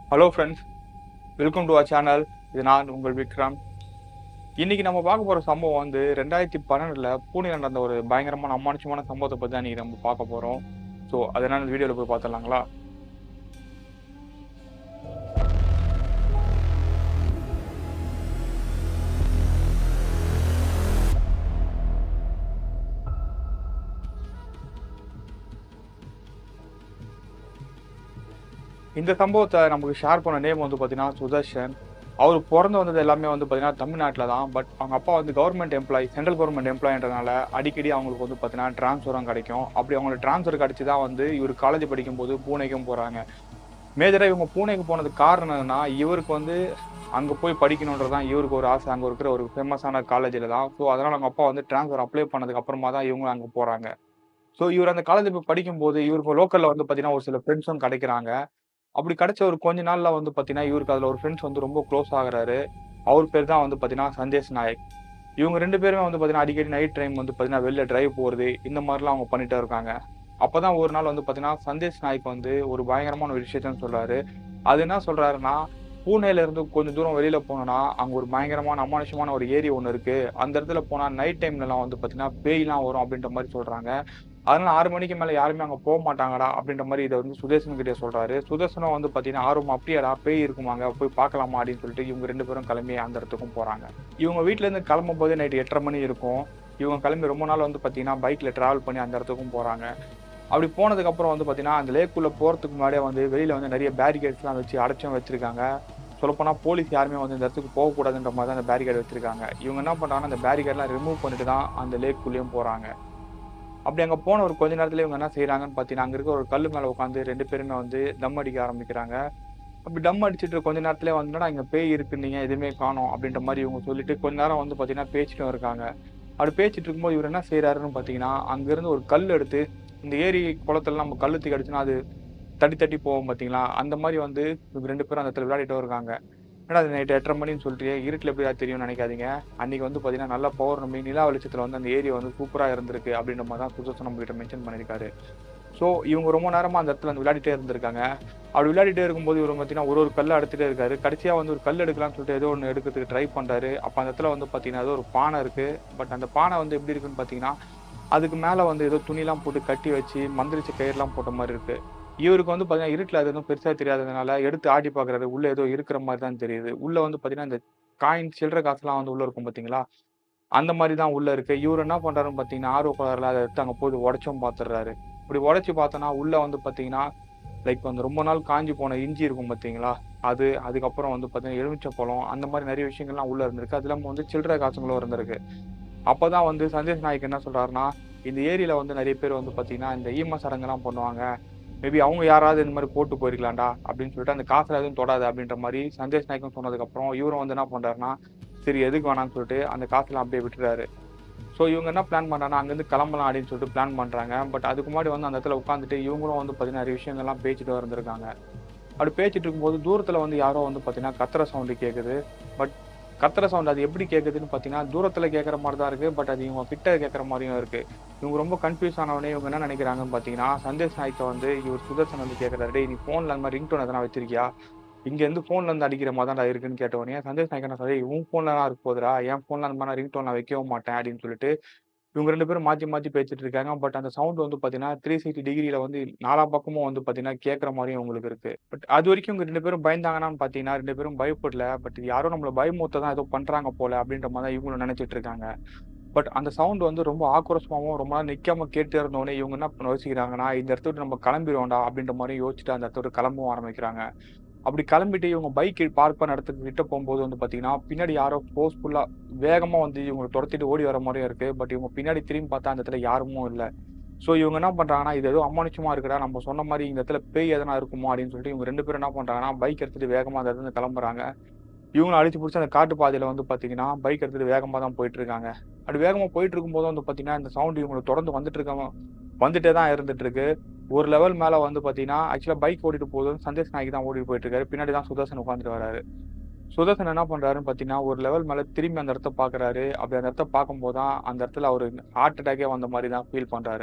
hello friends welcome to our channel இது நான் உங்கள் விக்ரம் இன்னைக்கு நம்ம பார்க்க போகிற சம்பவம் வந்து ரெண்டாயிரத்தி பன்னெண்டில் பூனேல நடந்த ஒரு பயங்கரமான அமானுஷமான சம்பவத்தை பற்றி தான் இன்னைக்கு நம்ம பார்க்க போகிறோம் ஸோ அது என்னன்னு வீடியோவில் போய் பார்த்துடலாங்களா இந்த சம்பவத்தை நமக்கு ஷேர் பண்ண நேம் வந்து பார்த்தீங்கன்னா சுதர்ஷன் அவர் பிறந்து வந்தது எல்லாமே வந்து பார்த்தீங்கன்னா தமிழ்நாட்டில் தான் பட் அவங்க அப்பா வந்து கவர்மெண்ட் எம்ப்ளாயி சென்ட்ரல் கவர்மெண்ட் எம்ப்ளாயின்றதுனால அடிக்கடி அவங்களுக்கு வந்து பார்த்தீங்கன்னா ட்ரான்ஸ்ஃபரும் கிடைக்கும் அப்படி அவங்களுக்கு ட்ரான்ஸ்ஃபர் கிடச்சி தான் வந்து இவர் காலேஜ் படிக்கும்போது பூனேக்கும் போகிறாங்க மேஜராக இவங்க பூனேக்கு போனதுக்கு காரணம் என்னன்னா இவருக்கு வந்து அங்கே போய் படிக்கணுன்றது தான் இவருக்கு ஒரு ஆசை அங்கே இருக்கிற ஒரு ஃபேமஸான காலேஜில் தான் ஸோ அதனால் அவங்க அப்பா வந்து ட்ரான்ஸ்ஃபர் அப்ளை பண்ணதுக்கு அப்புறமா தான் இவங்க அங்கே போகிறாங்க ஸோ இவர் அந்த காலேஜ் போய் படிக்கும்போது இவருக்கு லோக்கலில் வந்து பார்த்தீங்கன்னா ஒரு சில ஃப்ரெண்ட்ஸும் கிடைக்கிறாங்க அப்படி கிடைச்ச ஒரு கொஞ்ச நாள்ல வந்து பாத்தீங்கன்னா இவருக்கு அதுல ஒரு ஃப்ரெண்ட்ஸ் வந்து ரொம்ப க்ளோஸ் ஆகுறாரு அவர் பேர் தான் வந்து பாத்தீங்கன்னா சந்தேஷ் நாயக் இவங்க ரெண்டு பேருமே வந்து பாத்தீங்கன்னா அடிக்கடி நைட் டைம் வந்து பாத்தீங்கன்னா வெளில டிரைவ் போறது இந்த மாதிரிலாம் அவங்க பண்ணிட்டே இருக்காங்க அப்பதான் ஒரு நாள் வந்து பாத்தீங்கன்னா சந்தேஷ் நாயக் வந்து ஒரு பயங்கரமான ஒரு விஷயத்தன்னு சொல்றாரு அது என்ன சொல்றாருன்னா பூனேல இருந்து கொஞ்சம் தூரம் வெளியில போனோம்னா அங்க ஒரு பயங்கரமான அமானுஷமான ஒரு ஏரி ஒன்று இருக்கு அந்த இடத்துல போனா நைட் டைம்லலாம் வந்து பாத்தீங்கன்னா பேய்லாம் வரும் அப்படின்ற மாதிரி சொல்றாங்க அதனால ஆறு மணிக்கு மேல யாருமே அங்க போக மாட்டாங்கடா அப்படின்ற மாதிரி இதை வந்து சுதர்சன் கிட்டே சொல்றாரு சுதர்சனம் வந்து பாத்தீங்கன்னா ஆர்வம் அப்படியாடா பேய் இருக்குமாங்க போய் பார்க்கலாமா அப்படின்னு சொல்லிட்டு இவங்க ரெண்டு பேரும் கிளம்பி அந்த இடத்துக்கும் போறாங்க இவங்க வீட்ல இருந்து கிளம்பும் போது நைட் எட்டரை மணி இருக்கும் இவங்க கிளம்பி ரொம்ப நாள் வந்து பாத்தீங்கன்னா பைக்ல டிராவல் பண்ணி அந்த இடத்துக்கும் போறாங்க அப்படி போனதுக்கு அப்புறம் வந்து பாத்தீங்கன்னா அந்த லேக்குள்ள போறதுக்கு முன்னாடியே வந்து வெளியில வந்து நிறைய பேரிகேட்ஸ்லாம் வச்சு அடைச்சும் வச்சிருக்காங்க சொல்லப்போனா போலீஸ் யாருமே வந்து இந்த இடத்துக்கு போகக்கூடாதுன்ற மாதிரி தான் அந்த பேரிகேட் வச்சிருக்காங்க இவங்க என்ன பண்றாங்கன்னா அந்த பேரிகேட்லாம் ரிமூவ் பண்ணிட்டு தான் அந்த லேக்குள்ளேயும் போறாங்க அப்படி அங்கே போன ஒரு கொஞ்ச நேரத்துல இவங்க என்ன செய்யறாங்கன்னு பார்த்தீங்கன்னா அங்கே இருக்க ஒரு கல் மேலே உட்காந்து ரெண்டு பேருமே வந்து டம் அடிக்க ஆரம்பிக்கிறாங்க அப்படி டம் அடிச்சுட்டு கொஞ்ச நேரத்துல வந்து இங்கே பேய் இருக்குன்னீங்க எதுவுமே காணோம் அப்படின்ற மாதிரி இவங்க சொல்லிட்டு கொஞ்ச நேரம் வந்து பார்த்தீங்கன்னா பேசிட்டும் இருக்காங்க அப்படி பேசிட்டு இருக்கும்போது இவர் என்ன செய்யறாருன்னு பார்த்தீங்கன்னா அங்கேருந்து ஒரு கல் எடுத்து இந்த ஏரி குளத்துல நம்ம கல் தூக்கி அடிச்சுன்னா அது தட்டி தட்டி போவோம் பார்த்தீங்களா அந்த மாதிரி வந்து இவங்க ரெண்டு பேரும் அந்த இடத்துல விளையாடிட்டு இருக்காங்க ஏன்னா அது நைட் எட்டரை மணின்னு சொல்லிட்டு இருட்டில் எப்படி தெரியும்னு நினைக்காதீங்க அன்னைக்கு வந்து பார்த்தீங்கன்னா நல்ல பௌர்ணமி நிலா வெளிச்சத்தில் வந்து அந்த ஏரியா வந்து சூப்பராக இருந்திருக்கு அப்படின்ற மாதிரி தான் சுதர்சன் நம்ம கிட்ட மென்ஷன் பண்ணியிருக்காரு ஸோ இவங்க ரொம்ப நேரமாக அந்த இடத்துல வந்து விளையாடிட்டே இருந்திருக்காங்க அப்படி விளையாடிட்டே இருக்கும்போது இவர் பார்த்தீங்கன்னா ஒரு ஒரு கல்லை எடுத்துகிட்டே இருக்காரு கடைசியாக வந்து ஒரு கல் எடுக்கலாம்னு சொல்லிட்டு ஏதோ ஒன்று எடுக்கிறதுக்கு ட்ரை பண்ணுறாரு அப்போ அந்த இடத்துல வந்து பார்த்தீங்கன்னா ஏதோ ஒரு பானை இருக்குது பட் அந்த பானை வந்து எப்படி இருக்குன்னு பார்த்தீங்கன்னா அதுக்கு மேலே வந்து ஏதோ துணிலாம் போட்டு கட்டி வச்சு மந்திரிச்ச கயிறுலாம் போட்ட மாதிரி இருக்குது இவருக்கு வந்து பார்த்தீங்கன்னா இருட்டில் அது எதுவும் பெருசாக தெரியாததுனால எடுத்து ஆடி பார்க்குறாரு உள்ளே ஏதோ இருக்கிற மாதிரி தான் தெரியுது உள்ளே வந்து பார்த்தீங்கன்னா இந்த காயின் சில்லற காசுலாம் வந்து உள்ளே இருக்கும் பார்த்தீங்களா அந்த மாதிரி தான் உள்ளே இருக்கு இவர் என்ன பண்ணுறாருன்னு பார்த்தீங்கன்னா ஆர்வ கலரில் அதை எடுத்து அங்கே போய் உடச்சும் பார்த்துடுறாரு இப்படி உடச்சி பார்த்தோன்னா உள்ளே வந்து பார்த்தீங்கன்னா லைக் வந்து ரொம்ப நாள் காஞ்சி போன இஞ்சி இருக்கும் பார்த்தீங்களா அது அதுக்கப்புறம் வந்து பார்த்தீங்கன்னா எலுமிச்சை பழம் அந்த மாதிரி நிறைய விஷயங்கள்லாம் உள்ளே இருந்திருக்கு அது இல்லாமல் வந்து சில்லற காசுங்களும் இருந்திருக்கு அப்போ தான் வந்து சந்தேஷ் நாயக் என்ன சொல்கிறாருன்னா இந்த ஏரியில் வந்து நிறைய பேர் வந்து பார்த்தீங்கன்னா இந்த ஈம சடங்குலாம் பண்ணுவாங்க மேபி அவங்க யாராவது இந்த மாதிரி போட்டு போயிருக்கலாம்டா அப்படின்னு சொல்லிட்டு அந்த காசுல எதுவும் தொடாது அப்படின்ற மாதிரி சந்தேஷ் நாயக்கம் சொன்னதுக்கப்புறம் இவரும் வந்து என்ன பண்ணுறாருன்னா சரி எதுக்கு வேணாம்னு சொல்லிட்டு அந்த காசுலாம் அப்படியே விட்டுறாரு ஸோ இவங்க என்ன பிளான் பண்ணுறாங்கன்னா அங்கேருந்து கிளம்பலாம் அப்படின்னு சொல்லிட்டு பிளான் பண்ணுறாங்க பட் அதுக்கு முன்னாடி வந்து அந்த இடத்துல உட்காந்துட்டு இவங்களும் வந்து பார்த்தீங்கன்னா நிறைய விஷயங்கள்லாம் பேசிட்டு இருந்திருக்காங்க அப்படி பேசிட்டு இருக்கும்போது தூரத்தில் வந்து யாரோ வந்து பார்த்தீங்கன்னா கத்துற சவுண்டு கேட்குது பட் கத்துற சவுண்ட் அது எப்படி கேட்குதுன்னு பார்த்தீங்கன்னா தூரத்தில் கேட்குற மாதிரி தான் இருக்குது பட் அது இவங்க கிட்ட கேட்குற மாதிரியும் இருக்குது இவங்க ரொம்ப கன்ஃபியூஸ் ஆனவனே இவங்க என்ன நினைக்கிறாங்கன்னு பார்த்தீங்கன்னா சந்தேஷ் நாய்க்க வந்து இவர் சுதர்சன் வந்து கேட்குறாரு டேய் நீ ஃபோனில் அந்த மாதிரி ரிங்டோன் எதனா வச்சிருக்கியா இங்கேருந்து ஃபோன்ல இருந்து அடிக்கிற மாதிரி தான் இருக்குன்னு கேட்டவனே சந்தேஷ் நாய்க்கு என்ன சொல்லி உன் ஃபோன்ல தான் இருக்க போதுரா என் ஃபோன்ல அந்த மாதிரி ரிங்டோன் நான் வைக்கவும் மாட்டேன் அப்படின்னு சொல்லிட்டு இவங்க ரெண்டு பேரும் மாற்றி மாற்றி பேசிட்டு இருக்காங்க பட் அந்த சவுண்ட் வந்து பார்த்தீங்கன்னா த்ரீ சிக்ஸ்டி டிகிரியில் வந்து நாலா பக்கமும் வந்து பார்த்தீங்கன்னா கேட்குற மாதிரியும் உங்களுக்கு இருக்கு பட் அது வரைக்கும் இவங்க ரெண்டு பேரும் பயந்தாங்கன்னு பார்த்தீங்கன்னா ரெண்டு பேரும் பயப்படல பட் யாரும் நம்மள பயமுத்த தான் ஏதோ பண்ணுறாங்க போல அப்படின்ற மாதிரி தான் இவங்களும் நினைச்சிட்டு இருக்காங்க பட் அந்த சவுண்ட் வந்து ரொம்ப ஆக்ரோஷமாகவும் ரொம்ப நாள் நிற்காம கேட்டு இருந்தோடனே இவங்க என்ன பண்ண யோசிக்கிறாங்கன்னா இந்த இடத்த விட்டு நம்ம கிளம்பிடுவோம்டா அப்படின்ற மாதிரி யோசிச்சுட்டு அந்த இடத்த விட்டு கிளம்பவும் ஆரம்பிக்கிறாங்க அப்படி கிளம்பிட்டு இவங்க பைக் பார்க் பண்ண இடத்துக்கு கிட்ட போகும்போது வந்து பார்த்தீங்கன்னா பின்னாடி யாரோ ஃபோர்ஸ்ஃபுல்லாக வேகமாக வந்து இவங்களை துரத்திட்டு ஓடி வர மாதிரியும் இருக்கு பட் இவங்க பின்னாடி திரும்பி பார்த்தா அந்த இடத்துல யாருமும் இல்லை ஸோ இவங்க என்ன பண்ணுறாங்கன்னா இது ஏதோ அமானுஷமா இருக்குடா நம்ம சொன்ன மாதிரி இந்த இடத்துல பேய் எதனா இருக்குமோ அப்படின்னு சொல்லிட்டு இவங்க ரெண்டு பேரும் என்ன பண்ணுறாங்கன்னா பைக் எடுத்துட்டு வேகமாக அந்த இடத்துல கிளம்புறாங்க இவங்களும் அடிச்சு பிடிச்சி அந்த காட்டு பாதையில் வந்து பார்த்தீங்கன்னா பைக் எடுத்துட்டு வேகமாக தான் போயிட்டு இருக்காங்க அப்படி வேகமாக போயிட்டு இருக்கும்போது வந்து பார்த்தீங்கன்னா இந்த சவுண்ட் இவங்களை தொடர்ந்து வந்துட்டு இருக்காங்க வந்துட்டே தான் இருந்துட்டு இருக்கு ஒரு லெவல் மேலே வந்து பார்த்தீங்கன்னா ஆக்சுவலாக பைக் ஓடிட்டு போதும் சந்தேஷ் நாய்க்கு தான் ஓடிட்டு போயிட்டு இருக்காரு பின்னாடி தான் சுதர்சன் உட்காந்துட்டு வராரு சுதர்சன் என்ன பண்றாருன்னு பார்த்தீங்கன்னா ஒரு லெவல் மேலே திரும்பி அந்த இடத்த பார்க்குறாரு அப்படி அந்த இடத்த பார்க்கும்போது தான் அந்த இடத்துல அவர் ஹார்ட் அட்டாக்கே வந்த மாதிரி தான் ஃபீல் பண்றாரு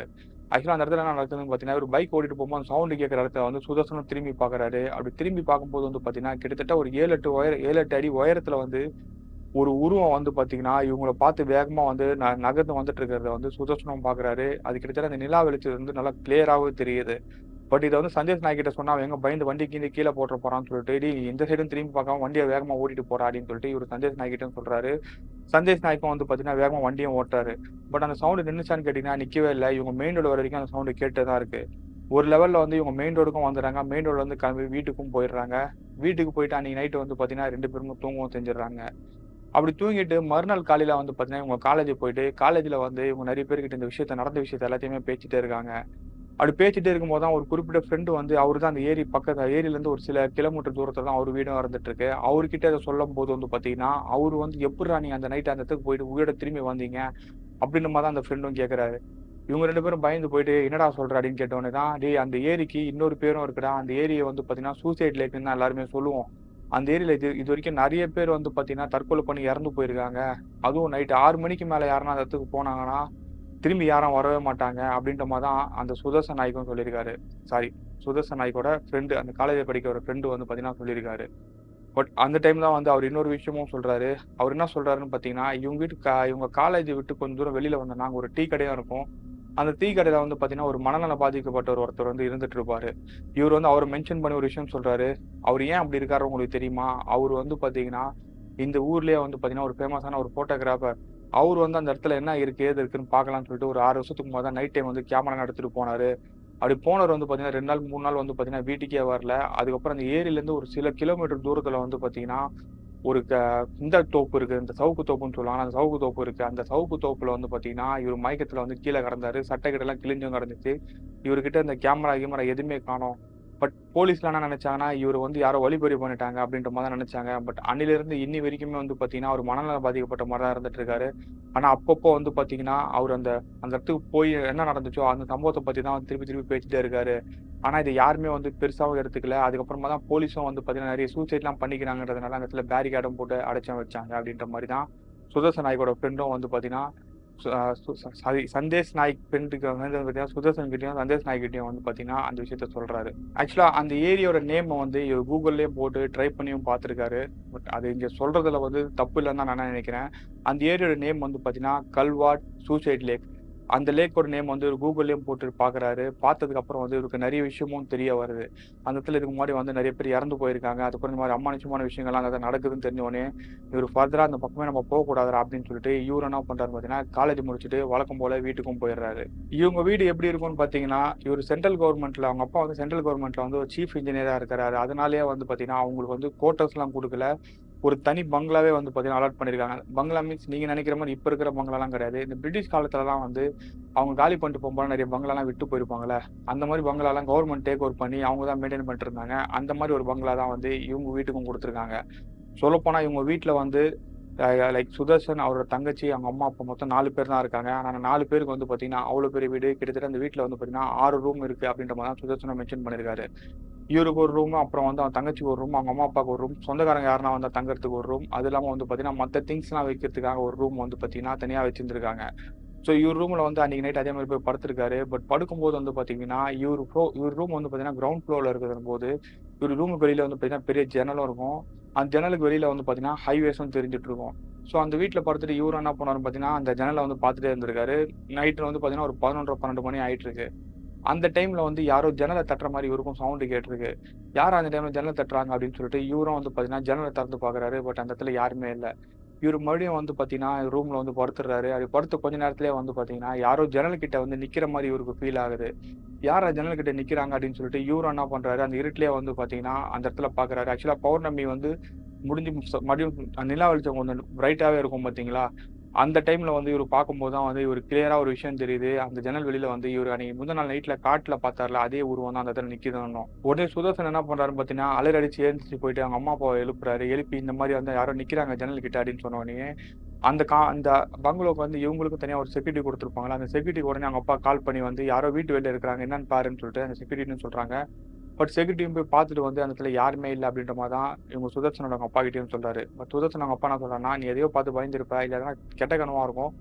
ஆக்சுவலா அந்த இடத்துல என்ன நடக்குதுன்னு பார்த்தீங்கன்னா ஒரு பைக் ஓட்டிட்டு போகும்போது அந்த சவுண்டு கேட்குற இடத்துல வந்து சுதர்சனம் திரும்பி பார்க்குறாரு அப்படி திரும்பி பார்க்கும்போது வந்து பார்த்தீங்கன்னா கிட்டத்தட்ட ஒரு ஏழு எட்டு உயர ஏழு எட்டு அடி உயரத்துல வந்து ஒரு உருவம் வந்து பார்த்தீங்கன்னா இவங்கள பார்த்து வேகமா வந்து ந நகர்ந்து வந்துட்டு இருக்கிறத வந்து சுதர்சனம் பார்க்குறாரு அது கிட்டத்தட்ட அந்த நிலா வெளிச்சம் வந்து நல்லா கிளியராகவே தெரியுது பட் இதை வந்து சந்தேஷ் நாய் கிட்ட சொன்னா அவன் எங்க பயந்து வண்டி கீழே கீழே போட்டுற போறான்னு சொல்லிட்டு டேய் இந்த சைடும் திரும்பி பார்க்காம வண்டியை வேகமா ஓட்டிட்டு போறா அப்படின்னு சொல்லிட்டு இவர் சந்தேஷ் நாய் கிட்ட சொல்றாரு சந்தேஷ் நாய்க்கும் வந்து பாத்தீங்கன்னா வேகமா வண்டியும் ஓட்டாரு பட் அந்த சவுண்டு நின்னுச்சான்னு கேட்டீங்கன்னா நிக்கவே இல்லை இவங்க மெயின் ரோடு வர வரைக்கும் அந்த சவுண்டு கேட்டே தான் இருக்கு ஒரு லெவல்ல வந்து இவங்க மெயின் ரோடுக்கும் வந்துடுறாங்க மெயின் ரோட்ல வந்து கிளம்பி வீட்டுக்கும் போயிடுறாங்க வீட்டுக்கு போயிட்டு அன்னைக்கு நைட்டு வந்து பாத்தீங்கன்னா ரெண்டு பேரும் தூங்கவும் செஞ்சிடுறாங்க அப்படி தூங்கிட்டு மறுநாள் காலையில வந்து பாத்தீங்கன்னா இவங்க காலேஜ் போயிட்டு காலேஜ்ல வந்து இவங்க நிறைய பேர்கிட்ட இந்த விஷயத்த நடந்த விஷயத்த எல்லாத்தையுமே பேசிட்டே இருக்காங்க அப்படி பேசிட்டே இருக்கும்போது தான் ஒரு குறிப்பிட்ட ஃப்ரெண்டு வந்து அவரு தான் அந்த ஏரி பக்கத்து ஏரியில இருந்து ஒரு சில கிலோமீட்டர் தூரத்துல தான் அவர் வீடும் இருந்துட்டு இருக்கு அவர்கிட்ட அதை சொல்லும் போது வந்து பாத்தீங்கன்னா அவர் வந்து எப்படிடா நீங்க அந்த நைட் அந்த இடத்துக்கு போயிட்டு உயிரோட திரும்பி வந்தீங்க அப்படின்ற மாதிரி தான் அந்த ஃப்ரெண்டும் கேக்குறாரு இவங்க ரெண்டு பேரும் பயந்து போயிட்டு என்னடா சொல்ற அப்படின்னு கேட்டோன்னே தான் டேய் அந்த ஏரிக்கு இன்னொரு பேரும் இருக்குடா அந்த ஏரியை வந்து பாத்தீங்கன்னா சூசைட் லேக்குன்னு தான் எல்லாருமே சொல்லுவோம் அந்த ஏரியில இது இது வரைக்கும் நிறைய பேர் வந்து பாத்தீங்கன்னா தற்கொலை பண்ணி இறந்து போயிருக்காங்க அதுவும் நைட் ஆறு மணிக்கு மேல யாருன்னா அந்த இடத்துக்கு போனாங்கன்னா திரும்பி யாரும் வரவே மாட்டாங்க அப்படின்ற மாதிரி தான் அந்த சுதர்சன் நாய்க்கும் சொல்லியிருக்காரு சாரி சுதர்சன் நாய்க்கோட ஃப்ரெண்டு அந்த காலேஜில் படிக்கிற ஒரு ஃப்ரெண்டு வந்து பார்த்தீங்கன்னா சொல்லியிருக்காரு பட் அந்த டைம் தான் வந்து அவர் இன்னொரு விஷயமும் சொல்றாரு அவர் என்ன சொல்றாருன்னு பார்த்தீங்கன்னா இவங்க வீட்டு கா இவங்க காலேஜ் விட்டு கொஞ்சம் தூரம் வெளியில வந்த நாங்கள் ஒரு டீ கடையும் இருக்கும் அந்த டீ கடையில வந்து பார்த்தீங்கன்னா ஒரு மனநல பாதிக்கப்பட்ட ஒரு ஒருத்தர் வந்து இருந்துட்டு இருப்பாரு இவர் வந்து அவர் மென்ஷன் பண்ணி ஒரு விஷயம் சொல்றாரு அவர் ஏன் அப்படி இருக்காரு உங்களுக்கு தெரியுமா அவர் வந்து பார்த்தீங்கன்னா இந்த ஊர்லயே வந்து பார்த்தீங்கன்னா ஒரு ஃபேமஸான ஒரு போட்டோகிராஃபர் அவர் வந்து அந்த இடத்துல என்ன இருக்கு ஏது இருக்குன்னு பார்க்கலாம்னு சொல்லிட்டு ஒரு ஆறு வருஷத்துக்கு முன்னாடி தான் நைட் டைம் வந்து கேமரா எடுத்துட்டு போனாரு அப்படி போனவர் வந்து பாத்தீங்கன்னா ரெண்டு நாள் மூணு நாள் வந்து பாத்தீங்கன்னா வீட்டுக்கே வரல அதுக்கப்புறம் அந்த ஏரியில இருந்து ஒரு சில கிலோமீட்டர் தூரத்துல வந்து பாத்தீங்கன்னா ஒரு க இந்த தோப்பு இருக்கு இந்த சவுக்கு தோப்புன்னு சொல்லுவாங்க அந்த சவுக்கு தோப்பு இருக்கு அந்த சவுக்கு தோப்புல வந்து பாத்தீங்கன்னா இவர் மயக்கத்துல வந்து கீழே கிடந்தாரு சட்டை கிட்ட கிழிஞ்சும் கிடந்துச்சு இவர்கிட்ட இந்த கேமரா கேமரா எதுவுமே காணோம் பட் போலீஸ்ல என்ன நினைச்சாங்கன்னா இவர் வந்து யாரோ வழிபறி பண்ணிட்டாங்க அப்படின்ற மாதிரி தான் நினைச்சாங்க பட் அன்னில இருந்து இன்னி வரைக்குமே வந்து பாத்தீங்கன்னா அவர் மனநல பாதிக்கப்பட்ட மாதிரி தான் இருந்துட்டு இருக்காரு ஆனா அப்பப்போ வந்து பாத்தீங்கன்னா அவர் அந்த அந்த இடத்துக்கு போய் என்ன நடந்துச்சோ அந்த சம்பவத்தை பத்தி தான் திருப்பி திருப்பி பேசிட்டே இருக்காரு ஆனா இது யாருமே வந்து பெருசாவும் எடுத்துக்கல அதுக்கப்புறமா தான் போலீஸும் வந்து பாத்தீங்கன்னா நிறைய சூசைட்லாம் பண்ணிக்கிறாங்கன்றதுனால அந்த இடத்துல பேரிகார்டும் போட்டு அடைச்சும் வச்சாங்க அப்படின்ற மாதிரி தான் சுதர்சன் நாய்க்கோட ஃப்ரெண்டும் வந்து பாத்தீங்கன்னா சு- ஆஹ் சு- ச- சாரி சந்தேஷ் நாய்க் ஃப்ரெண்டுக்கு வந்து பார்த்தீங்கன்னா சுதர்சன் கிட்டயும் சந்தேஷ் நாய்க் கிட்டயும் வந்து பாத்தீங்கன்னா அந்த விஷயத்த சொல்றாரு ஆக்சுவலா அந்த ஏரியோட நேம் வந்து இவர் கூகுள்லயே போட்டு ட்ரை பண்ணியும் பார்த்திருக்காரு பட் அது இங்க சொல்றதுல வந்து தப்பு இல்லைன்னு தான் நான் நினைக்கிறேன் அந்த ஏரியோட நேம் வந்து பாத்தீங்கன்னா கல்வாட் சூசைட் லேக் அந்த லேக்கோட நேம் வந்து இவர் கூகுள்லயும் போட்டு பாக்குறாரு பார்த்ததுக்கு அப்புறம் வந்து இவருக்கு நிறைய விஷயமும் தெரிய வருது அந்த இடத்துல இதுக்கு முன்னாடி வந்து நிறைய பேர் இறந்து போயிருக்காங்க அதுக்கப்புறம் இந்த மாதிரி அமானுஷமான விஷயங்கள்லாம் அந்த இடத்துல நடக்குதுன்னு தெரிஞ்ச உடனே இவர் ஃபர்தரா அந்த பக்கமே நம்ம போக கூடாதுடா அப்படின்னு சொல்லிட்டு இவர் என்ன பண்றாரு பாத்தீங்கன்னா காலேஜ் முடிச்சுட்டு வழக்கம் போல வீட்டுக்கும் போயிடுறாரு இவங்க வீடு எப்படி இருக்கும்னு பாத்தீங்கன்னா இவர் சென்ட்ரல் கவர்மெண்ட்ல அவங்க அப்பா வந்து சென்ட்ரல் கவர்மெண்ட்ல வந்து ஒரு சீஃப் இன்ஜினியரா இருக்கிறாரு அதனாலேயே வந்து பாத்தீங்கன்னா அவங்களுக்கு வந்து கோட்டர்ஸ் எல்லாம் கொடுக்கல ஒரு தனி பங்களாவே வந்து பாத்தீங்கன்னா அலாட் பண்ணிருக்காங்க பங்களா மீன்ஸ் நீங்க நினைக்கிற மாதிரி இப்ப இருக்கிற பங்களாலாம் கிடையாது இந்த பிரிட்டிஷ் காலத்துலலாம் வந்து அவங்க காலி பண்ணிட்டு போகும்போது நிறைய பங்களாலாம் விட்டு போயிருப்பாங்கல்ல அந்த மாதிரி பங்களாலாம் கவர்மெண்ட் டேக் ஓவர் பண்ணி அவங்க தான் மெயின்டைன் பண்ணிட்டு இருந்தாங்க அந்த மாதிரி ஒரு பங்களா தான் வந்து இவங்க வீட்டுக்கும் கொடுத்துருக்காங்க சொல்லப்போனா இவங்க வீட்டுல வந்து லைக் சுதர்ஷன் அவரோட தங்கச்சி அவங்க அம்மா அப்பா மொத்தம் நாலு பேர் தான் இருக்காங்க ஆனா அந்த நாலு பேருக்கு வந்து பாத்தீங்கன்னா அவ்வளவு பெரிய வீடு கிட்டத்தட்ட அந்த வீட்டுல வந்து பாத்தீங்கன்னா ஆறு ரூம் இருக்கு அப்படின்ற மாதிரி தான் சுதர்ஷனை மென்ஷன் பண்ணிருக்காரு இவருக்கு ஒரு ரூம் அப்புறம் வந்து அவன் தங்கச்சிக்கு ஒரு ரூம் அவங்க அம்மா அப்பாவுக்கு ஒரு ரூம் சொந்தக்காரங்க யாருன்னா வந்தா தங்கறதுக்கு ஒரு ரூம் அது இல்லாம வந்து பாத்தீங்கன்னா மத்த திங்ஸ்லாம் வைக்கிறதுக்காக ஒரு ரூம் வந்து பாத்தீங்கன்னா தனியா வச்சிருந்திருக்காங்க ஸோ இவர் ரூம்ல வந்து அன்னைக்கு நைட் அதே மாதிரி போய் படுத்திருக்காரு பட் படுக்கும்போது வந்து பாத்தீங்கன்னா இவர் ப்ரோ இவர் ரூம் வந்து பாத்தீங்கன்னா கிரவுண்ட் ஃப்ளோர்ல இருக்கிற போது இவர் ரூமுக்கு வெளியில வந்து பாத்தீங்கன்னா பெரிய ஜன்னலும் இருக்கும் அந்த ஜன்னலுக்கு வெளியில வந்து பாத்தீங்கன்னா ஹைவேஸும் தெரிஞ்சிட்டு இருக்கும் ஸோ அந்த வீட்டில் படுத்துட்டு இவரு என்ன பண்ணாரு பார்த்தீங்கன்னா அந்த ஜன்னலை வந்து பார்த்துட்டே இருந்திருக்காரு நைட்டில் வந்து பார்த்தீங்கன்னா ஒரு பதினொன்றரை பன்னெண்டு மணி ஆயிட்டு இருக்கு அந்த டைம்ல வந்து யாரோ ஜன்னலை தட்டுற மாதிரி இவருக்கும் சவுண்டு கேட்டிருக்கு யார் அந்த டைம்ல ஜன்னலை தட்டுறாங்க அப்படின்னு சொல்லிட்டு இவரும் வந்து பார்த்தீங்கன்னா ஜன்னலை திறந்து பார்க்கறாரு பட் அந்த இடத்துல யாருமே இல்லை இவர் மறுபடியும் வந்து பார்த்தீங்கன்னா ரூம்ல வந்து படுத்துடுறாரு அப்படி படுத்த கொஞ்ச நேரத்திலே வந்து பார்த்தீங்கன்னா யாரோ ஜன்னல் கிட்ட வந்து நிக்கிற மாதிரி இவருக்கு ஃபீல் ஆகுது யார் ஜன்னல் கிட்ட நிக்கிறாங்க அப்படின்னு சொல்லிட்டு இவரும் என்ன பண்றாரு அந்த இருட்டிலே வந்து பார்த்தீங்கன்னா அந்த இடத்துல பார்க்கறாரு ஆக்சுவலா பௌர்ணமி வந்து முடிஞ்சு ச- மறுபடியும் நிலா வெளிச்சம் கொஞ்சம் பிரைட்டாவே இருக்கும் பாத்தீங்களா அந்த டைம்ல வந்து இவர் பார்க்கும்போது தான் வந்து இவர் கிளியரா ஒரு விஷயம் தெரியுது அந்த ஜன்னல் வெளியில வந்து இவர் அன்னைக்கு முந்தின நாள் நைட்ல காட்டுல பார்த்தார்ல அதே உருவம் தான் அந்த இடத்துல நிக்குதுன்னு உடனே சுதர்சன் என்ன பண்றாருன்னு பாத்தீங்கன்னா அலறி அடிச்சு எழுந்துச்சு போயிட்டு அவங்க அம்மா அப்பாவை எழுப்புறாரு எழுப்பி இந்த மாதிரி வந்து யாரோ நிக்கிறாங்க ஜன்னல் கிட்ட அப்படின்னு சொன்ன உடனே அந்த கா அந்த பங்களோக்கு வந்து இவங்களுக்கு தனியா ஒரு செக்யூரிட்டி கொடுத்துருப்பாங்களா அந்த செக்யூரிட்டி உடனே அவங்க அப்பா கால் பண்ணி வந்து யாரோ வீட்டு வெளில இருக்கிறாங்க என்னன்னு பாருன்னு சொல்லிட்டு அந்த செக்யூரிட்டின்னு சொல்றாங்க பட் செக்யூரிட்டியும் போய் பார்த்துட்டு வந்து அந்த இடத்துல யாருமே இல்லை அப்படின்ற மாதிரி தான் இவங்க சுதர்சனோட அவங்க அப்பா கிட்டயும் சொல்றாரு பட் சுதர்சன் அவங்க அப்பா என்ன சொல்றாருன்னா நீ எதையோ பார்த்து பயந்துருப்ப இல்லை எதனா கெட்ட கனவா இருக்கும்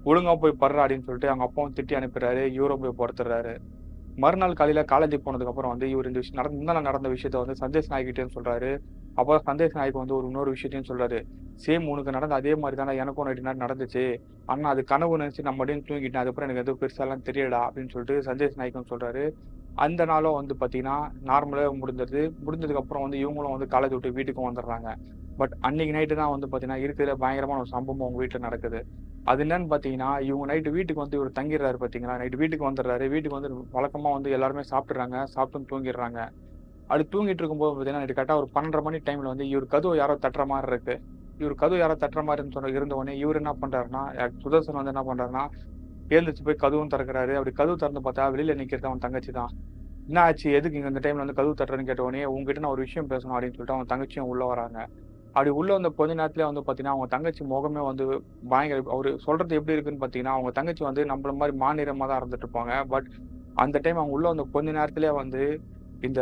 ஒழுங்கா போய் படுறா அப்படின்னு சொல்லிட்டு அவங்க அப்பாவும் திட்டி அனுப்பிடுறாரு இவரும் போய் படுத்துறாரு மறுநாள் காலையில காலேஜ் போனதுக்கு அப்புறம் வந்து இவர் இந்த விஷயம் நடந்த முந்தான நடந்த விஷயத்த வந்து சந்தேஷ் நாய்கிட்டேன்னு சொல்றாரு அப்போ சந்தேஷ் நாய்க்கு வந்து ஒரு இன்னொரு விஷயத்தையும் சொல்றாரு சேம் உனக்கு நடந்த அதே மாதிரி தானே எனக்கும் நைட்டு நேரம் நடந்துச்சு ஆனா அது கனவு நினைச்சு நம்ம மடியும் தூங்கிட்டேன் அதுக்கப்புறம் எனக்கு எதுவும் பெருசாலாம் தெரியலடா அப்படின்னு சொல்லிட்டு சந்தேஷ் நாய்க்கும் சொல்றாரு அந்த நாளும் வந்து பாத்தீங்கன்னா நார்மலா முடிஞ்சது முடிஞ்சதுக்கு அப்புறம் வந்து இவங்களும் வந்து காலேஜ் விட்டு வீட்டுக்கும் வந்துடுறாங்க பட் அன்னைக்கு நைட்டு தான் வந்து பாத்தீங்கன்னா இருக்கிறதுல பயங்கரமான ஒரு சம்பவம் அவங்க வீட்டுல நடக்குது அது என்னன்னு பாத்தீங்கன்னா இவங்க நைட்டு வீட்டுக்கு வந்து இவர் தங்கிடுறாரு பாத்தீங்களா நைட்டு வீட்டுக்கு வந்துடுறாரு வீட்டுக்கு வந்து வழக்கமா வந்து எல்லாருமே சாப்பிட்டுறாங்க சாப்பிட்டு தூங்கிடுறாங்க அது தூங்கிட்டு இருக்கும்போது பாத்தீங்கன்னா நைட்டு கரெக்டா ஒரு பன்னெண்டரை மணி டைம்ல வந்து இவர் கதவு யாரோ தட்டுற மாதிரி இருக்கு இவர் கதவு யாரோ தட்டுற மாதிரி சொன்ன இருந்த உடனே இவர் என்ன பண்றாருன்னா அஹ் சுதர்சன் வந்து என்ன பண்றாருன்னா எழுந்திரிச்சு போய் கதவும் திறக்கிறாரு அப்படி கதவு திறந்து பார்த்தா வெளியில நிக்கிறது அவன் தங்கச்சி தான் என்ன ஆச்சு எதுக்கு இங்க இந்த டைம்ல வந்து கதவு தட்டுறேன்னு கேட்ட உடனே உங்ககிட்ட நான் ஒரு விஷயம் பேசணும் அப்படின்னு சொல்லிட்டு அவன் தங்கச்சியும் உள்ள வராங்க அப்படி உள்ள வந்த கொஞ்ச நேரத்துல வந்து பாத்தீங்கன்னா அவங்க தங்கச்சி முகமே வந்து பயங்கர அவரு சொல்றது எப்படி இருக்குன்னு பாத்தீங்கன்னா அவங்க தங்கச்சி வந்து நம்மள மாதிரி மாநிலமா தான் இருந்துட்டு இருப்பாங்க பட் அந்த டைம் அவங்க உள்ள வந்த கொஞ்ச நேரத்திலே வந்து இந்த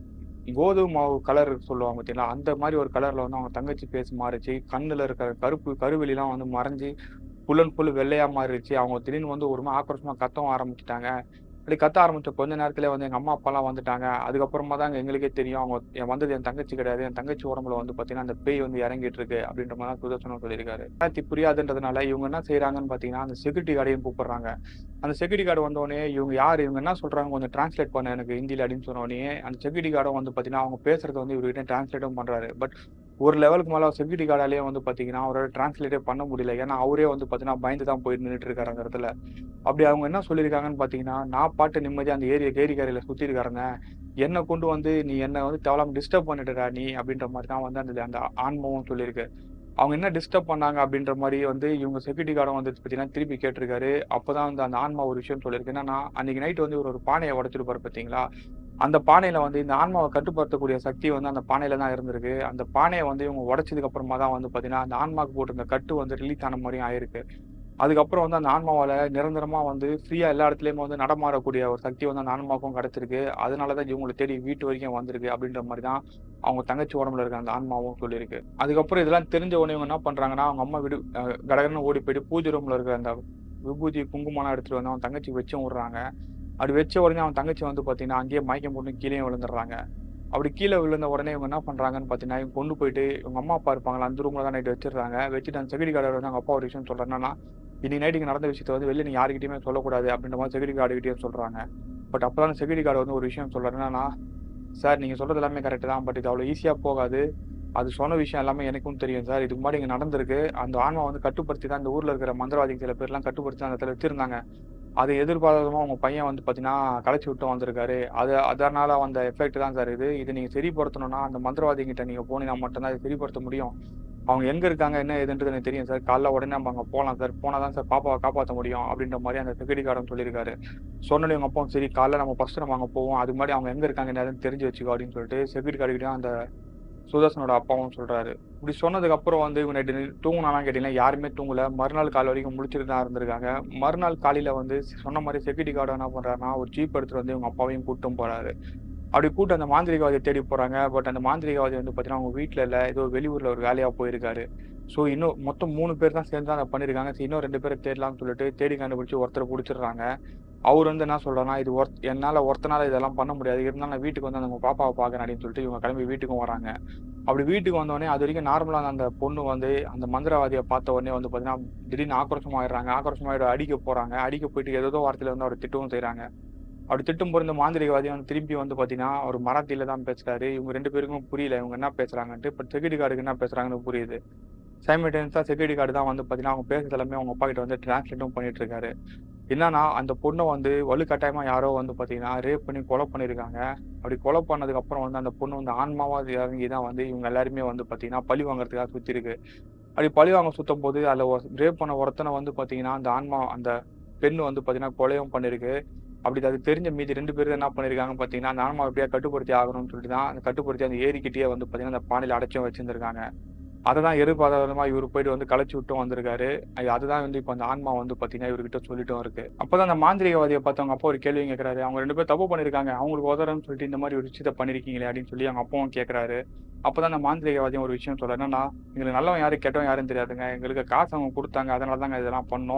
கோதுமை மாவு கலர் சொல்லுவாங்க பார்த்தீங்களா அந்த மாதிரி ஒரு கலர்ல வந்து அவங்க தங்கச்சி பேசி மாறிச்சு கண்ணுல இருக்கிற கருப்பு கருவெளிலாம் வந்து மறைஞ்சு ஃபுல் அண்ட் ஃபுல் வெள்ளையா மாறிடுச்சு அவங்க திடீர்னு வந்து ஒரு மாதிரி ஆக்ரோஷமா கத்தவும் ஆரம்பிச்சிட்டாங்க அப்படி கத்த ஆரம்பிச்ச கொஞ்ச நேரத்துல வந்து எங்க அம்மா அப்பாலாம் வந்துட்டாங்க அதுக்கப்புறமா தான் எங்களுக்கே தெரியும் அவங்க என் வந்தது என் தங்கச்சி கிடையாது என் தங்கச்சி உடம்புல வந்து பாத்தீங்கன்னா அந்த பேய் வந்து இறங்கிட்டு இருக்கு அப்படின்ற மாதிரி தான் சுதர்சனம் சொல்லியிருக்காரு பத்தி புரியாதுன்றதுனால இவங்க என்ன செய்யறாங்கன்னு பாத்தீங்கன்னா அந்த செக்யூரிட்டி கார்டையும் கூப்பிடுறாங்க அந்த செக்யூரிட்டி கார்டு வந்த உடனே இவங்க யார் இவங்க என்ன சொல்றாங்க கொஞ்சம் டிரான்ஸ்லேட் பண்ண எனக்கு ஹிந்தியில் அப்படின்னு சொன்ன உடனே அந்த செக்யூரிட்டி கார்டும் வந்து பாத்தீங்கன்னா அவங்க பேசுறது வந்து இவர்கிட்ட டிரான்ஸ்லேட்டும் பண்றாரு பட் ஒரு லெவலுக்கு மேல செக்யூரிட்டி கார்டாலேயே வந்து பாத்தீங்கன்னா அவரால் டிரான்ஸ்லேட்டே பண்ண முடியல ஏன்னா அவரே வந்து பாத்தீங்கன்னா பயந்து தான் போயிட்டு நின்றுட்டு இருக்காரு அந்த இடத்துல அப்படி அவங்க என்ன சொல்லியிருக்காங்கன்னு பாத்தீங்கன்னா நான் பாட்டு நிம்மதியா அந்த ஏரியா கேரிக்காரியில சுத்தி இருக்காருங்க என்னை கொண்டு வந்து நீ என்ன வந்து தேவலாம டிஸ்டர்ப் பண்ணிடுறா நீ அப்படின்ற மாதிரி தான் வந்து அந்த அந்த ஆன்மாவும் சொல்லியிருக்கு அவங்க என்ன டிஸ்டர்ப் பண்ணாங்க அப்படின்ற மாதிரி வந்து இவங்க செக்யூரிட்டி கார்டும் வந்து பார்த்தீங்கன்னா திருப்பி கேட்டிருக்காரு அப்பதான் வந்து அந்த ஆன்மா ஒரு விஷயம் சொல்லியிருக்கு என்னன்னா அன்னைக்கு நைட் வந்து இவர் ஒரு பானையை உடைச்சிருப்பாரு பார்த்தீங்களா அந்த பானையில வந்து இந்த ஆன்மாவை கட்டுப்படுத்தக்கூடிய சக்தி வந்து அந்த பானையில தான் இருந்திருக்கு அந்த பானையை வந்து இவங்க உடைச்சதுக்கு அப்புறமா தான் வந்து பாத்தீங்கன்னா அந்த ஆன்மாக்கு போட்டிருந்த கட்டு வந்து ரிலீஸ் ஆன மாதிரியும் ஆயிருக்கு அதுக்கப்புறம் வந்து அந்த ஆன்மாவால நிரந்தரமா வந்து ஃப்ரீயா எல்லா இடத்துலயுமே வந்து நடமாடக்கூடிய ஒரு சக்தி வந்து அந்த ஆன்மாவுக்கும் கிடைச்சிருக்கு அதனாலதான் இவங்களை தேடி வீட்டு வரைக்கும் வந்திருக்கு அப்படின்ற மாதிரி தான் அவங்க தங்கச்சி உடம்புல இருக்க அந்த ஆன்மாவும் சொல்லியிருக்கு அதுக்கப்புறம் இதெல்லாம் தெரிஞ்ச உடனே இவங்க என்ன பண்றாங்கன்னா அவங்க அம்மா வீடு அஹ், கடகடன்னு ஓடி போயிட்டு பூஜை ரூம்ல இருக்கிற அந்த விபூதி குங்குமம்லாம் எடுத்துட்டு வந்து அவன் தங்கச்சி வச்சும் விடுறாங்க அப்படி வச்ச உடனே அவன் தங்கச்சி வந்து பாத்தீங்கன்னா அங்கேயே மயக்கம் போட்டு கீழே விழுந்துடுறாங்க அப்படி கீழே விழுந்த உடனே இவங்க என்ன பண்றாங்கன்னு பாத்தீங்கன்னா இவங்க கொண்டு போயிட்டு இவங்க அம்மா அப்பா இருப்பாங்களா அந்த ரூம்ல தான் நைட்டு வச்சிடுறாங்க வச்சுட்டு அந்த செக்யூரிட்டி கார்டு வந்து அவங்க அப்பா ஒரு விஷயம் சொல்றாரு என்னன்னா இன்னைக்கு நைட்டுக்கு நடந்த விஷயத்த வந்து வெளியே நீ யாருக்கிட்டயுமே சொல்லக்கூடாது அப்படின்ற மாதிரி செக்யூரிட்டி கார்டு கிட்டயும் சொல்றாங்க பட் அப்பதான் செக்யூரிட்டி கார்டு வந்து ஒரு விஷயம் சொல்றாரு என்னன்னா சார் நீங்க சொல்றது எல்லாமே கரெக்ட் தான் பட் இது அவ்வளவு ஈஸியா போகாது அது சொன்ன விஷயம் எல்லாமே எனக்கும் தெரியும் சார் இதுக்கு முன்னாடி இங்க நடந்திருக்கு அந்த ஆன்மா வந்து கட்டுப்படுத்தி தான் இந்த ஊர்ல இருக்கிற மந்திரவாதிகள் சில பேர்லாம் கட்டுப்படுத்தி தான் அந்த இடத்துல வச்சிருந்தாங்க அதை எதிர்பாராதமா உங்க பையன் வந்து பாத்தீங்கன்னா களைச்சி விட்டு வந்திருக்காரு அது அதனால வந்த எஃபெக்ட் தான் சார் இது இதை நீங்க சரிப்படுத்தணும்னா அந்த மந்திரவாதிகிட்ட நீங்க போனீங்கன்னா மட்டும்தான் இதை சரிப்படுத்த முடியும் அவங்க எங்க இருக்காங்க என்ன ஏதுன்றது எனக்கு தெரியும் சார் காலைல உடனே நம்ம அங்க போகலாம் சார் போனா தான் சார் பாப்பாவை காப்பாற்ற முடியும் அப்படின்ற மாதிரி அந்த செக்யூரிட்டி கார்டும் சொல்லியிருக்காரு சொன்னோடனே அவங்க அப்பாவும் சரி காலைல நம்ம ஃபர்ஸ்ட் நம்ம அங்க போவோம் அது மாதிரி அவங்க எங்க இருக்காங்க என்ன ஏதுன்னு தெரிஞ்சு வச்சுக்கோ அப்படின்னு சொல்லிட்டு செக்யூரிட்டி கார்டு கிட்ட அந்த சுதர்சனோட அப்பாவும் சொல்றாரு இப்படி சொன்னதுக்கு அப்புறம் வந்து இவங்க நைட்டு தூங்கினாலாம் கேட்டீங்கன்னா யாருமே தூங்கல மறுநாள் காலை வரைக்கும் முழிச்சிட்டு தான் இருந்திருக்காங்க மறுநாள் காலையில வந்து சொன்ன மாதிரி செக்யூரிட்டி கார்டு என்ன பண்றாருன்னா ஒரு ஜீப் எடுத்துட்டு வந்து இவங்க அப்பாவையும் கூட்டும் போறாரு அப்படி கூட்டு அந்த மாந்திரிகவாதியை தேடி போறாங்க பட் அந்த மாந்திரிகவாதி வந்து பாத்தீங்கன்னா அவங்க வீட்டுல இல்ல ஏதோ வெளியூர்ல ஒரு வேலையா போயிருக்காரு ஸோ இன்னும் மொத்தம் மூணு பேர் தான் சேர்ந்து தான் அதை பண்ணிருக்காங்க சரி, இன்னும் ரெண்டு பேரை தேடலாம்னு சொல்லிட்டு தேடி கண்டுபிடிச்சு ஒருத்தரை பிடிச்சிடுறாங்க அவர் வந்து என்ன சொல்றாருன்னா இது ஒர்த் என்னால ஒருத்தனால இதெல்லாம் பண்ண முடியாது இருந்தாலும் நான் வீட்டுக்கு வந்து அந்த பாப்பாவை பார்க்கறேன் அப்படின்னு சொல்லிட்டு இவங்க கிளம்பி வீட்டுக்கும் வராங்க அப்படி வீட்டுக்கு வந்த உடனே அது வரைக்கும் நார்மலா அந்த பொண்ணு வந்து அந்த மந்திரவாதியை பார்த்த உடனே வந்து பாத்தீங்கன்னா திடீர்னு ஆக்ரோஷமாயிடுறாங்க ஆக்ரோஷமாயிட அடிக்க போறாங்க அடிக்க போயிட்டு ஏதோ வார்த்தையில வந்து அவர் திட்டவும் செய்றாங்க அப்படி திட்டம் பொருந்த மாந்திரிகவாதி வந்து திரும்பி வந்து பாத்தீங்கன்னா ஒரு மராத்தியில தான் பேசுறாரு இவங்க ரெண்டு பேருக்கும் புரியல இவங்க என்ன பேசுறாங்கன்ட்டு பட் செக்யூரிட்டி கார்டுக்கு என்ன பேசுறாங்கன்னு புரியுது சைமல்டேனியஸா செக்யூரிட்டி கார்டு தான் வந்து பாத்தீங்கன்னா அவங்க பேசுறது எல்லாமே அவங்க அப்பா கிட்ட வந்து டிரான்ஸ்லேட்டும் பண்ணிட்டு இருக்காரு என்னன்னா அந்த பொண்ணை வந்து வலுக்கட்டாயமா யாரோ வந்து பாத்தீங்கன்னா ரேப் பண்ணி கொலை பண்ணிருக்காங்க அப்படி கொலை பண்ணதுக்கு அப்புறம் வந்து அந்த பொண்ணு வந்து ஆன்மாவா இறங்கி தான் வந்து இவங்க எல்லாருமே வந்து பாத்தீங்கன்னா பழி வாங்குறதுக்காக சுத்தி இருக்கு அப்படி பழி வாங்க சுத்தும் போது அதுல ரேப் பண்ண ஒருத்தனை வந்து பாத்தீங்கன்னா அந்த ஆன்மா அந்த பெண் வந்து பாத்தீங்கன்னா கொலையும் பண்ணிருக்கு அப்படி அது தெரிஞ்ச மீதி ரெண்டு பேரும் என்ன பண்ணிருக்காங்க பாத்தீங்கன்னா அந்த ஆன்மா எப்படியா கட்டுப்படுத்தி ஆகணும்னு சொல்லிட்டு தான் அந்த கட்டுப்படுத்தி அந்த ஏரிக்கிட்டே வந்து பாத்தீங்கன்னா அந்த பானையில அடைச்சும் வச்சிருந்திருக்காங்க அதை தான் எதிர்பாராதமா இவர் போயிட்டு வந்து களைச்சு விட்டும் வந்திருக்காரு அது- அதுதான் வந்து இப்போ அந்த ஆன்மா வந்து பாத்தீங்கன்னா இவர்கிட்ட சொல்லிட்டும் இருக்கு அப்பதான் அந்த மாந்திரிகவாதியை பார்த்து அவங்க அப்பா ஒரு கேள்வி கேட்கறாரு அவங்க ரெண்டு பேரும் தப்பு பண்ணிருக்காங்க அவங்களுக்கு உதறன்னு சொல்லிட்டு இந்த மாதிரி ஒரு விஷயத்த பண்ணிருக்கீங்களே அப்படின்னு சொல்லி அவங்க அப்பாவும் கேட்கறாரு அப்பதான் அந்த மாந்திரிகவாதியும் ஒரு விஷயம் சொல்ல என்னன்னா எங்களுக்கு நல்லவன் யாரு கெட்டவன் யாருன்னு தெரியாதுங்க எங்களுக்கு காசு அவங்க கொடுத்தாங்க அதனால தாங்க இதெல்லாம் பண்ணோம்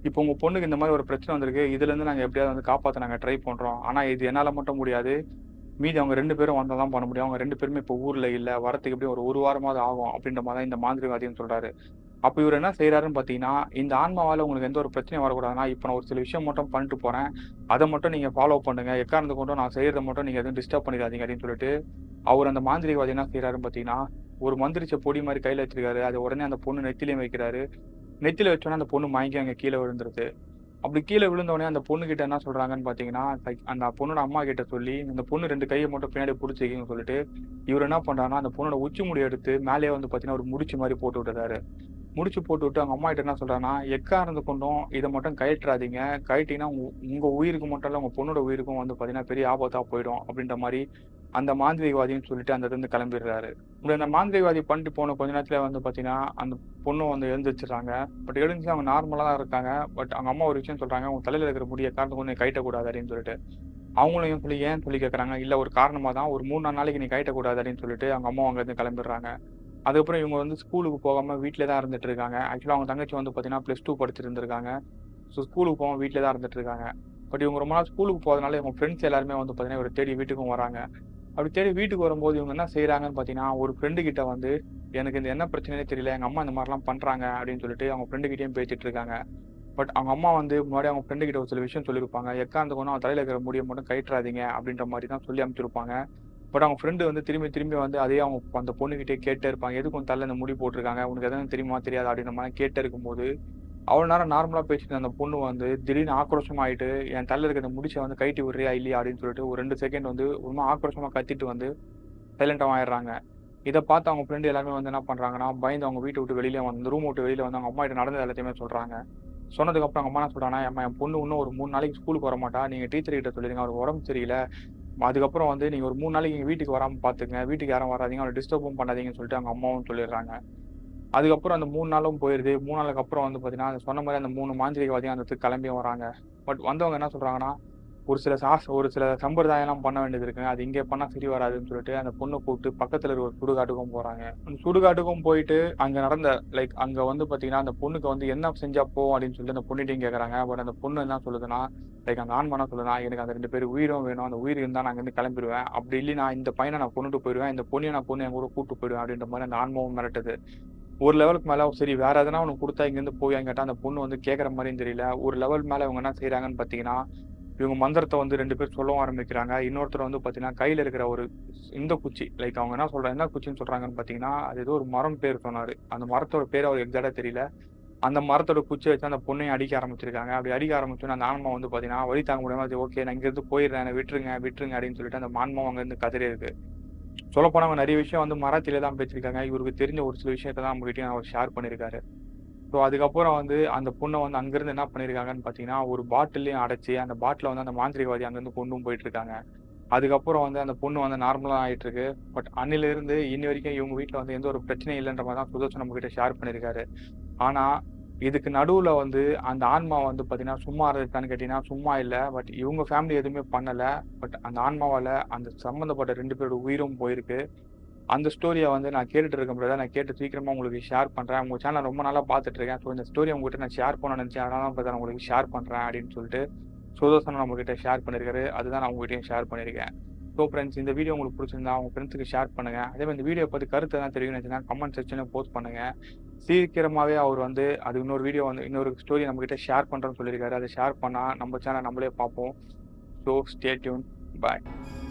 இப்போ உங்க பொண்ணுக்கு இந்த மாதிரி ஒரு பிரச்சனை வந்திருக்கு இதுலேருந்து நாங்கள் எப்படியாவது வந்து காப்பாற்ற நாங்கள் ட்ரை பண்ணுறோம் ஆனால் இது என்னால் மட்டும் முடியாது மீதி அவங்க ரெண்டு பேரும் வந்தால் தான் பண்ண முடியும் அவங்க ரெண்டு பேருமே இப்போ ஊரில் இல்லை வரத்துக்கு எப்படியும் ஒரு ஒரு வாரமாவது ஆகும் அப்படின்ற மாதிரி தான் இந்த மாந்திரிவாதின்னு சொல்கிறாரு அப்போ இவர் என்ன செய்கிறாருன்னு பார்த்தீங்கன்னா இந்த ஆன்மாவால் உங்களுக்கு எந்த ஒரு பிரச்சனையும் வரக்கூடாதுன்னா இப்போ நான் ஒரு சில விஷயம் மட்டும் பண்ணிட்டு போகிறேன் அதை மட்டும் நீங்கள் ஃபாலோ பண்ணுங்க எக்காரணத்து கொண்டும் நான் செய்கிறத மட்டும் நீங்கள் எதுவும் டிஸ்டர்ப் பண்ணிடாதீங்க அப்படின்னு சொல்லிட்டு அவர் அந்த மாந்திரிகவாதி என்ன செய்கிறாருன்னு பார்த்தீங்கன்னா ஒரு மந்திரிச்ச பொடி மாதிரி கையில் வச்சிருக்காரு அது உடனே அந்த பொண்ணு நெத்திலையும் வைக்கிறாரு நெத்தில வச்சோன்னே அந்த பொண்ணு மயங்கி அங்கே கீழே விழுந்துருது அப்படி கீழே விழுந்த உடனே அந்த பொண்ணு கிட்ட என்ன சொல்றாங்கன்னு பாத்தீங்கன்னா like அந்த பொண்ணோட அம்மா கிட்ட சொல்லி இந்த பொண்ணு ரெண்டு கையை மட்டும் பின்னாடி பிடிச்சிக்கின்னு சொல்லிட்டு இவர் என்ன பண்றாருன்னா அந்த பொண்ணோட உச்சி முடி எடுத்து மேலேயே வந்து பாத்தீங்கன்னா ஒரு முடிச்சு மாதிரி போட்டு விட்டுறாரு முடிச்சு போட்டு விட்டு அவங்க அம்மா கிட்ட என்ன சொல்றாங்கன்னா எக்காரணத்து கொண்டும் இதை மட்டும் கயற்றாதீங்க கயட்டிங்கன்னா உங்க- உங்க உயிருக்கு மட்டும் இல்ல உங்க பொண்ணோட உயிருக்கும் வந்து பாத்தீங்கன்னா பெரிய ஆபத்தா போயிடும் அப்படின்ற மாதிரி அந்த மாந்திரிகவாதின்னு சொல்லிட்டு அந்த இருந்து கிளம்பிடுறாரு இப்படி அந்த மாந்திரிகவாதி பண்ணிட்டு போன கொஞ்ச நேரத்துல வந்து பாத்தீங்கன்னா அந்த பொண்ணு வந்து எழுந்திரிச்சிடுறாங்க பட் எழுந்துச்சு அவங்க நார்மலா தான் இருக்காங்க பட் அவங்க அம்மா ஒரு விஷயம் சொல்றாங்க உங்க தலையில இருக்கிற முடிய காரணம் கொண்டு கட்டக்கூடாது அப்படின்னு சொல்லிட்டு அவங்களையும் சொல்லி ஏன் சொல்லி கேட்கறாங்க இல்ல ஒரு காரணமா தான் ஒரு மூணு நாலு நாளைக்கு நீ கட்டக்கூடாது அப்படின்னு சொல்லிட்டு அவங்க அம்மா அங்க இருந்து கிளம்பிடுறாங்க அதுக்கப்புறம் இவங்க வந்து ஸ்கூலுக்கு போகாம வீட்டிலே தான் இருந்துட்டு இருக்காங்க ஆக்சுவலா அவங்க தங்கச்சி வந்து பாத்தீங்கன்னா பிளஸ் டூ படிச்சிட்டு இருந்திருக்காங்க ஸோ ஸ்கூலுக்கு போகாம வீட்டிலே தான் இருந்துட்டு இருக்காங்க பட் இவங்க ரொம்ப நாள் ஸ்கூலுக்கு போறதுனால இவங்க ஃப்ரெண்ட்ஸ் எல்லாருமே வந்து பாத்தீங்கன்னா இவரை தேடி வீட்டுக்கும் வராங்க அப்படி தேடி வீட்டுக்கு வரும்போது இவங்க என்ன செய்யறாங்கன்னு பாத்தீங்கன்னா ஒரு ஃப்ரெண்டு கிட்ட வந்து எனக்கு இந்த என்ன பிரச்சனையே தெரியல எங்க அம்மா இந்த மாதிரிலாம் பண்றாங்க அப்படின்னு சொல்லிட்டு அவங்க ஃப்ரெண்டு கிட்டயும் பேசிட்டு இருக்காங்க பட் அவங்க அம்மா வந்து முன்னாடி அவங்க ஃப்ரெண்டு கிட்ட ஒரு சில விஷயம் சொல்லியிருப்பாங்க எக்காந்து கொண்டு அவன் தலையில இருக்கிற முடியை மட்டும் கயிற்றாதீங்க அப்படின்ற மாதிரி தான் சொல்லி அமைச்சிருப்பாங்க பட் அவங்க ஃப்ரெண்டு வந்து திரும்பி திரும்பி வந்து அதே அவங்க அந்த பொண்ணுகிட்டே கேட்டே இருப்பாங்க எதுக்கு உன் தலையில இந்த முடி போட்டிருக்காங்க உனக்கு எதுவும் தெரியுமா தெரியாது அப்படின்ற மாதிரி கேட்டே இருக்கும்போது அவ்வளோ நேரம் நார்மலா பேசிட்டு இருந்த அந்த பொண்ணு வந்து திடீர்னு ஆக்ரோஷமாயிட்டு என் தலையில இருக்கிற இந்த முடிச்சை வந்து கைட்டி விடுறியா இல்லையா அப்படின்னு சொல்லிட்டு ஒரு ரெண்டு செகண்ட் வந்து ரொம்ப ஆக்ரோஷமா கத்திட்டு வந்து சைலண்டாக ஆயிடுறாங்க இதை பார்த்து அவங்க ஃப்ரெண்டு எல்லாமே வந்து என்ன பண்றாங்கன்னா பயந்து அவங்க வீட்டை விட்டு வெளியில வந்து ரூம் விட்டு வெளியில வந்து அவங்க அம்மா கிட்ட நடந்தது எல்லாத்தையுமே சொல்றாங்க சொன்னதுக்கு அப்புறம் அவங்க அம்மா என்ன சொல்றாங்கன்னா அம்மா என் பொண்ணு இன்னும் ஒரு மூணு நாளைக்கு ஸ்கூலுக்கு வர மாட்டா நீங்க டீச்சர் கிட்ட சொல்லிடுங்க அவருக்கு உடம்பு சரியில்லை அதுக்கப்புறம் வந்து நீங்க ஒரு மூணு நாளைக்கு எங்க வீட்டுக்கு வராம பாத்துங்க வீட்டுக்கு யாரும் வராதீங்க அவரை டிஸ்டர்பும் பண்ணாதீங்கன்னு சொல்லிட்டு அவங்க அம்மாவும் சொல்லிடுறாங்க அதுக்கப்புறம் அந்த மூணு நாளும் போயிருது மூணு நாளுக்கு அப்புறம் வந்து பாத்தீங்கன்னா அந்த சொன்ன மாதிரி அந்த மூணு மாந்திரிகவாதியும் அந்த இடத்துக்கு கிளம்பியும் வராங்க பட் வந்தவங்க என்ன சொல்றாங்கன்னா ஒரு சில சாஸ் ஒரு சில சம்பிரதாயம்லாம் பண்ண வேண்டியது இருக்குங்க அது இங்கே பண்ணா சரி வராதுன்னு சொல்லிட்டு அந்த பொண்ணை கூப்பிட்டு பக்கத்துல இருக்க ஒரு சுடுகாட்டுக்கும் போறாங்க அந்த சுடுகாட்டுக்கும் போயிட்டு அங்க நடந்த லைக் அங்க வந்து பாத்தீங்கன்னா அந்த பொண்ணுக்கு வந்து என்ன செஞ்சா போகும் அப்படின்னு சொல்லிட்டு அந்த பொண்ணுகிட்டையும் கேக்குறாங்க பட் அந்த பொண்ணு என்ன சொல்லுதுன்னா லைக் அந்த ஆண்மனா சொல்லுதுன்னா எனக்கு அந்த ரெண்டு பேர் உயிரும் வேணும் அந்த உயிர் இருந்தா நான் இருந்து கிளம்பிடுவேன் அப்படி இல்லைன்னா இந்த பையனை நான் கொண்டுட்டு போயிடுவேன் இந்த பொண்ணையை நான் பொண்ணு என் கூட கூட்டு போயிடுவேன் அப்படின்ற மாதிரி அந்த ஆன்மாவும் மிரட்டுது ஒரு லெவலுக்கு மேல சரி வேற எதனா உனக்கு கொடுத்தா இங்க இருந்து போய் கேட்டா அந்த பொண்ணு வந்து கேக்குற மாதிரியும் தெரியல ஒரு லெவல் மேல இவங்க என்ன செய்யறாங்கன்னு பாத்தீங்கன்னா இவங்க மந்திரத்தை வந்து ரெண்டு பேர் சொல்லவும் ஆரம்பிக்கிறாங்க இன்னொருத்தர் வந்து பாத்தீங்கன்னா கையில இருக்கிற ஒரு இந்த குச்சி லைக் அவங்க என்ன சொல்றாங்க என்ன குச்சின்னு சொல்றாங்கன்னு பாத்தீங்கன்னா அது ஏதோ ஒரு மரம் பேர் சொன்னாரு அந்த மரத்தோட பேர் அவருக்கு எக்ஸாக்டா தெரியல அந்த மரத்தோட குச்சி வச்சு அந்த பொண்ணையும் அடிக்க ஆரம்பிச்சிருக்காங்க அப்படி அடிக்க ஆரம்பிச்சோன்னா அந்த ஆன்மா வந்து பாத்தீங்கன்னா வழி தாங்க முடியாம அது ஓகே நான் இங்க இருந்து போயிடுறேன் என்னை விட்டுருங்க விட்டுருங்க அப்படின்னு சொல்லிட்டு அந்த ஆன்மா அங்க இருந்து கதறி இருக்கு சொல்ல போனா அவங்க நிறைய விஷயம் வந்து மராத்தியில தான் பேசியிருக்காங்க இவருக்கு தெரிஞ்ச ஒரு சில விஷயத்த தான் நம்மகிட்டயும் அவர் ஷேர் பண்ணியிருக்காரு ஸோ அதுக்கப்புறம் வந்து அந்த பொண்ணை வந்து அங்கிருந்து என்ன பண்ணியிருக்காங்கன்னு பார்த்தீங்கன்னா ஒரு பாட்டிலையும் அடைச்சி அந்த பாட்டில வந்து அந்த மாந்திரிகவாதி அங்கேருந்து கொண்டும் போயிட்டு இருக்காங்க அதுக்கப்புறம் வந்து அந்த பொண்ணு வந்து நார்மலாக ஆயிட்டு இருக்கு பட் அன்னில இருந்து இன்னி வரைக்கும் இவங்க வீட்டில் வந்து எந்த ஒரு பிரச்சனையும் இல்லைன்ற மாதிரி தான் சுதர்ஷன் நம்ம கிட்ட ஷேர் பண்ணியிருக்காரு ஆனா இதுக்கு நடுவுல வந்து அந்த ஆன்மா வந்து பாத்தீங்கன்னா சும்மா இருக்கான்னு கேட்டீங்கன்னா சும்மா இல்ல பட் இவங்க ஃபேமிலி எதுவுமே பண்ணல பட் அந்த ஆன்மாவால அந்த சம்பந்தப்பட்ட ரெண்டு பேரோட உயிரும் போயிருக்கு அந்த ஸ்டோரியை வந்து நான் கேட்டுட்டு இருக்க முடியாது நான் கேட்டு சீக்கிரமா உங்களுக்கு ஷேர் பண்றேன் உங்க சேனல் ரொம்ப நாளா பார்த்துட்டு இருக்கேன் ஸோ இந்த ஸ்டோரி உங்ககிட்ட நான் ஷேர் பண்ண நினைச்சேன் அதனால தான் பார்த்தா நான் உங்களுக்கு ஷேர் பண்றேன் அப்படின்னு சொல்லிட்டு சுதர்சன் நம்ம கிட்ட ஷேர் பண்ணிருக்காரு அதுதான் நான் உங்ககிட்டயும் ஷேர் பண்ணிருக்கேன் ஸோ ஃப்ரெண்ட்ஸ் இந்த வீடியோ உங்களுக்கு பிடிச்சிருந்தா உங்க ஃப்ரெண்ட்ஸுக்கு ஷேர் பண்ணுங்க அதே மாதிரி இந்த வீடியோ பத்தி கருத்து தான் தெரியும் நினைச்சுன்னா கமெண்ட் செக்ஷனில் போஸ்ட் பண்ணுங்க சீக்கிரமாவே அவர் வந்து அது இன்னொரு வீடியோ வந்து இன்னொரு ஸ்டோரி நம்ம கிட்ட ஷேர் பண்றேன்னு சொல்லியிருக்காரு அதை ஷேர் பண்ணா நம்ம சேனல் நம்மளே பார்ப்போம் ஸோ ஸ்டே டியூன் பாய்